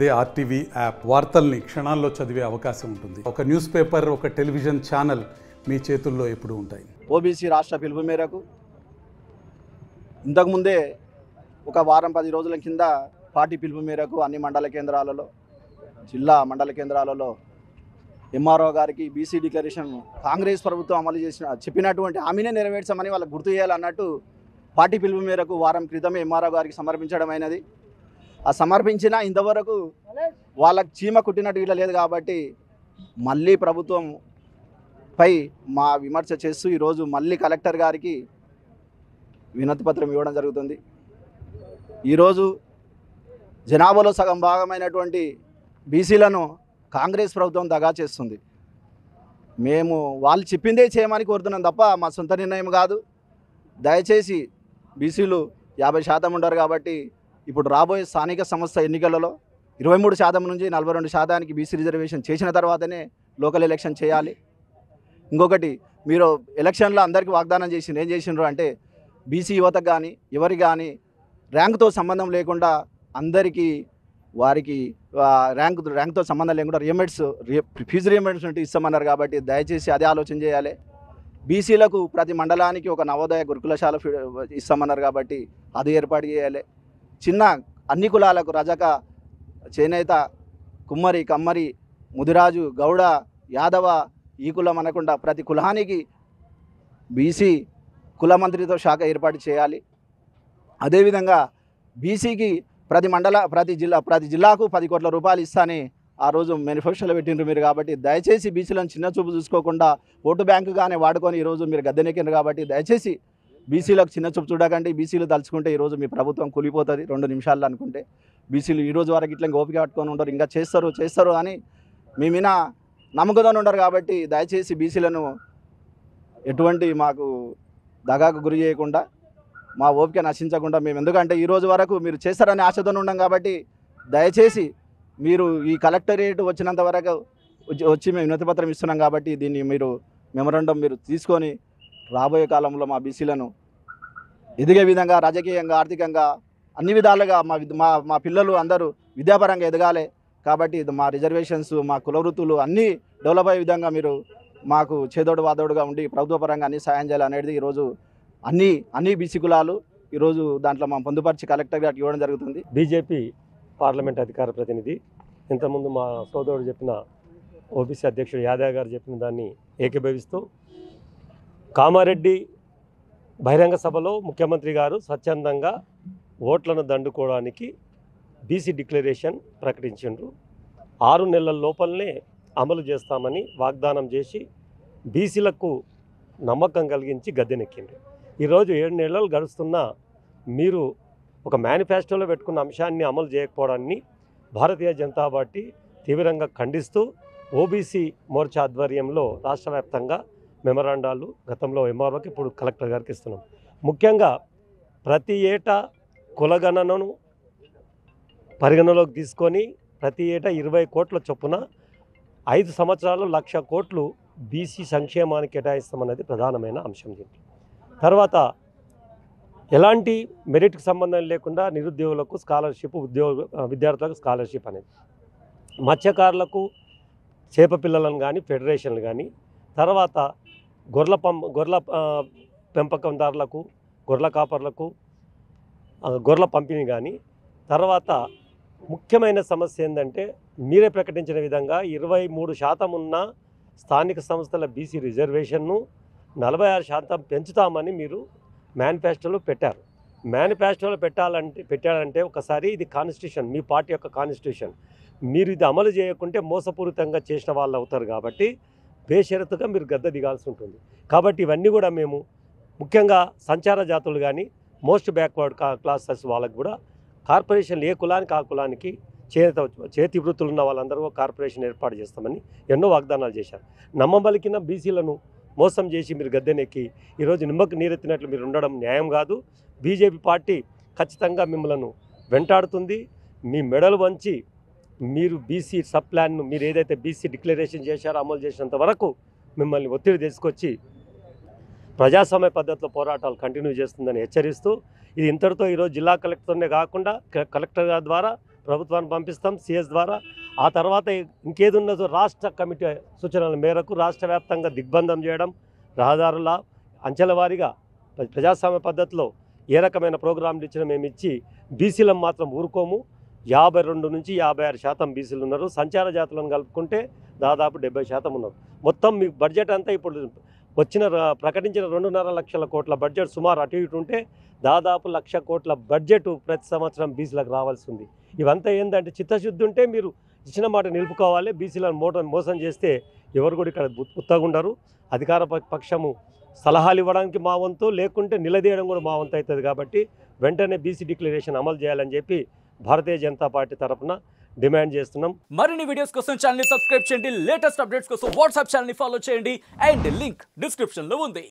అదే RTV app వార్తల్ని క్షణాల్లో చదివే అవకాశం ఉంటుంది ఒక న్యూస్ పేపర్ ఒక టెలివిజన్ ఛానల్ మీ చేతుల్లో ఎప్పుడూ ఉంటాయి ఓబీసీ రాష్ట్ర పిలుపు మేరకు ఇంతకుముందే ఒక వారం పది రోజుల కింద పార్టీ పిలుపు మేరకు అన్ని మండల కేంద్రాలలో జిల్లా మండల కేంద్రాలలో ఎంఆర్ఓ గారికి బీసీ డిక్లరేషన్ కాంగ్రెస్ ప్రభుత్వం అమలు చేసిన చెప్పినటువంటి హామీనే నెరవేర్చమని వాళ్ళకి గుర్తు చేయాలన్నట్టు పార్టీ పిలుపు మేరకు వారం క్రితమే ఎంఆర్ఓ గారికి సమర్పించడం అయినది ఆ సమర్పించిన ఇంతవరకు వాళ్ళకి చీమ కుట్టినట్టు ఇట్లా లేదు కాబట్టి మళ్ళీ ప్రభుత్వం పై మా విమర్శ చేస్తూ ఈరోజు మళ్ళీ కలెక్టర్ గారికి వినతి పత్రం ఇవ్వడం జరుగుతుంది ఈరోజు జనాభాలో సగం భాగమైనటువంటి బీసీలను కాంగ్రెస్ ప్రభుత్వం దగా చేస్తుంది మేము వాళ్ళు చెప్పిందే చేయమని కోరుతున్నాం తప్ప మా సొంత నిర్ణయం కాదు దయచేసి బీసీలు యాభై శాతం ఉండరు కాబట్టి ఇప్పుడు రాబోయే స్థానిక సంస్థ ఎన్నికలలో ఇరవై మూడు శాతం నుంచి నలభై రెండు శాతానికి బీసీ రిజర్వేషన్ చేసిన తర్వాతనే లోకల్ ఎలక్షన్ చేయాలి ఇంకొకటి మీరు ఎలక్షన్లో అందరికీ వాగ్దానం చేసిండ్రు ఏం చేసిండ్రు అంటే బీసీ యువతకు కానీ ఎవరికి కానీ ర్యాంకుతో సంబంధం లేకుండా అందరికీ వారికి ఆ, ర్యాంక్ ర్యాంక్తో సంబంధం లేకుండా రియంబర్స్ ఫీజు రియంబర్స్మెంట్ ఇస్తామన్నారు కాబట్టి దయచేసి అదే ఆలోచన చేయాలి బీసీలకు ప్రతి మండలానికి ఒక నవోదయ గురుకులశాల ఫి- ఇస్తామన్నారు కాబట్టి అది ఏర్పాటు చేయాలి చిన్న అన్ని కులాలకు రజక చేనేత కుమ్మరి కమ్మరి ముదిరాజు గౌడ యాదవ ఈ కులం అనకుండా ప్రతి కులానికి బీసీ కుల మంత్రితో శాఖ ఏర్పాటు చేయాలి అదేవిధంగా బీసీకి ప్రతి మండల ప్రతి జిల్లా ప్రతి జిల్లాకు పది కోట్ల రూపాయలు ఇస్తాని ఆ రోజు మేనిఫెస్టోలో పెట్టిండ్రు మీరు కాబట్టి దయచేసి బీసీలను చిన్న చూపు చూసుకోకుండా ఓటు బ్యాంకుగానే వాడుకొని ఈరోజు మీరు గద్దెనెక్కిండ్రు కాబట్టి దయచేసి బీసీలకు చిన్న చూపు చూడకండి బీసీలు తలుచుకుంటే ఈరోజు మీ ప్రభుత్వం కూలిపోతుంది రెండు నిమిషాల్లో అనుకుంటే బీసీలు ఈ రోజు వరకు ఇట్లా ఓపిక పట్టుకొని ఉంటారు ఇంకా చేస్తారు చేస్తారు అని మీ మీద నమ్మకంతో ఉండరు కాబట్టి దయచేసి బీసీలను ఎటువంటి మాకు దగాకు గురి చేయకుండా మా ఓపిక నశించకుండా మేము ఎందుకంటే ఈ రోజు వరకు మీరు చేస్తారని ఆశతో ఉండం కాబట్టి దయచేసి మీరు ఈ కలెక్టరేట్ వచ్చినంత వరకు వచ్చి- వచ్చి మేము వినతి పత్రం ఇస్తున్నాం కాబట్టి దీన్ని మీరు మెమరండం మీరు తీసుకొని రాబోయే కాలంలో మా బీసీలను ఎదిగే విధంగా రాజకీయంగా ఆర్థికంగా అన్ని విధాలుగా మా విద్- మా మా పిల్లలు అందరూ విద్యాపరంగా ఎదగాలి కాబట్టి ఇది మా రిజర్వేషన్స్ మా కుల వృత్తులు అన్నీ డెవలప్ అయ్యే విధంగా మీరు మాకు చేదోడు వాదోడుగా ఉండి ప్రభుత్వ పరంగా అన్ని సాయం చేయాలి అనేది ఈరోజు అన్ని అన్ని బీసీ కులాలు ఈరోజు దాంట్లో మనం పొందుపరిచి కలెక్టర్ గారికి ఇవ్వడం జరుగుతుంది బీజేపీ పార్లమెంట్ అధికార ప్రతినిధి ఇంతకుముందు మా సోదరుడు చెప్పిన ఓబీసీ అధ్యక్షుడు యాదవ్ గారు చెప్పిన దాన్ని ఏకీభవిస్తూ కామారెడ్డి బహిరంగ సభలో ముఖ్యమంత్రి గారు స్వచ్ఛందంగా ఓట్లను దండుకోవడానికి బీసీ డిక్లరేషన్ ప్రకటించిండ్రు ఆరు నెలల లోపలనే అమలు చేస్తామని వాగ్దానం చేసి బీసీలకు నమ్మకం కలిగించి గద్దెనెక్కిండ్రు ఈరోజు ఏడు నెలలు గడుస్తున్నా మీరు ఒక మేనిఫెస్టోలో పెట్టుకున్న అంశాన్ని అమలు చేయకపోవడాన్ని భారతీయ జనతా పార్టీ తీవ్రంగా ఖండిస్తూ ఓబీసీ మోర్చా ఆధ్వర్యంలో రాష్ట్ర వ్యాప్తంగా మెమరాండాలు గతంలో ఎంఆర్ఓకి ఇప్పుడు కలెక్టర్ గారికి ఇస్తున్నాం ముఖ్యంగా ప్రతి ఏటా కులగణనను పరిగణలోకి తీసుకొని ప్రతి ఏటా ఇరవై కోట్ల చొప్పున ఐదు సంవత్సరాలు లక్ష కోట్లు బీసీ సంక్షేమానికి కేటాయిస్తామన్నది ప్రధానమైన అంశం దీంట్లో తర్వాత ఎలాంటి మెరిట్కి సంబంధం లేకుండా నిరుద్యోగులకు స్కాలర్షిప్ ఉద్యోగ విద్యార్థులకు స్కాలర్షిప్ అనేది మత్స్యకారులకు చేప పిల్లలను కానీ ఫెడరేషన్లు కానీ తర్వాత గొర్రెల పం గొర్రెల ఆ, పెంపకందారులకు గొర్రెల కాపర్లకు ఆ, గొర్రెల పంపిణీ కానీ తర్వాత ముఖ్యమైన సమస్య ఏంటంటే మీరే ప్రకటించిన విధంగా ఇరవై మూడు శాతం ఉన్న స్థానిక సంస్థల బీసీ రిజర్వేషన్ను నలభై ఆరు శాతం పెంచుతామని మీరు మేనిఫెస్టోలో పెట్టారు మేనిఫెస్టోలో పెట్టాలంటే పెట్టారంటే ఒకసారి ఇది కాన్స్టిట్యూషన్ మీ పార్టీ యొక్క కాన్స్టిట్యూషన్ మీరు ఇది అమలు చేయకుంటే మోసపూరితంగా చేసిన వాళ్ళు అవుతారు కాబట్టి బేషరతుగా మీరు గద్ద దిగాల్సి ఉంటుంది కాబట్టి ఇవన్నీ కూడా మేము ముఖ్యంగా సంచార జాతులు కానీ మోస్ట్ బ్యాక్వర్డ్ క్లాసెస్ వాళ్ళకు కూడా కార్పొరేషన్ ఏ కులానికి ఆ కులానికి చేత చేతి వృత్తులు ఉన్న వాళ్ళందరూ కార్పొరేషన్ ఏర్పాటు చేస్తామని ఎన్నో వాగ్దానాలు చేశారు నమ్మబలికిన బీసీలను మోసం చేసి మీరు గద్దెనెక్కి ఈరోజు నిమ్మకు నీరెత్తినట్లు మీరు ఉండడం న్యాయం కాదు బీజేపీ పార్టీ ఖచ్చితంగా మిమ్మల్ని వెంటాడుతుంది మీ మెడలు వంచి మీరు బీసీ సబ్ ప్లాన్ను మీరు ఏదైతే బీసీ డిక్లరేషన్ చేశారో అమలు చేసినంత వరకు మిమ్మల్ని ఒత్తిడి తీసుకొచ్చి ప్రజాస్వామ్య పద్ధతిలో పోరాటాలు కంటిన్యూ చేస్తుందని హెచ్చరిస్తూ ఇది ఇంతటితో ఈరోజు జిల్లా కలెక్టర్నే కాకుండా క- కలెక్టర్ గారి ద్వారా ప్రభుత్వానికి పంపిస్తాం సిఎస్ ద్వారా ఆ తర్వాత ఇంకేది ఉన్నదో రాష్ట్ర కమిటీ సూచనల మేరకు రాష్ట్ర వ్యాప్తంగా దిగ్బంధం చేయడం రహదారుల అంచెల వారీగా ప్ర- ప్రజాస్వామ్య పద్ధతిలో ఏ రకమైన ప్రోగ్రాంలు ఇచ్చినా మేము ఇచ్చి బీసీలం మాత్రం ఊరుకోము యాభై రెండు నుంచి యాభై ఆరు శాతం బీసీలు ఉన్నారు సంచార జాతులను కలుపుకుంటే దాదాపు డెబ్బై శాతం ఉన్నారు మొత్తం మీ బడ్జెట్ అంతా ఇప్పుడు వచ్చిన ర- ప్రకటించిన రెండున్నర లక్షల కోట్ల బడ్జెట్ సుమారు అటు ఇటు ఉంటే దాదాపు లక్ష కోట్ల బడ్జెట్ ప్రతి సంవత్సరం బీసీలకు రావాల్సి ఉంది ఇవంతా ఏంటంటే చిత్తశుద్ధి ఉంటే మీరు ఇచ్చిన మాట నిలుపుకోవాలి బీసీలను మోట మోసం చేస్తే ఎవరు కూడా ఇక్కడ ఉత్- ఉత్తగా ఉండరు అధికార ప- పక్షము సలహాలు ఇవ్వడానికి మా వంతు లేకుంటే నిలదీయడం కూడా మా వంతు అవుతుంది కాబట్టి వెంటనే బీసీ డిక్లరేషన్ అమలు చేయాలని చెప్పి భారతీయ జనతా పార్టీ తరఫున డిమాండ్ చేస్తున్నాం మరిన్ని వీడియోస్ కోసం ఛానల్ సబ్స్క్రైబ్ చేయండి లేటెస్ట్ అప్డేట్స్ కోసం వాట్సాప్ ఛానల్ ఫాలో చేయండి అండ్ లింక్ డిస్క్రిప్షన్ లో ఉంది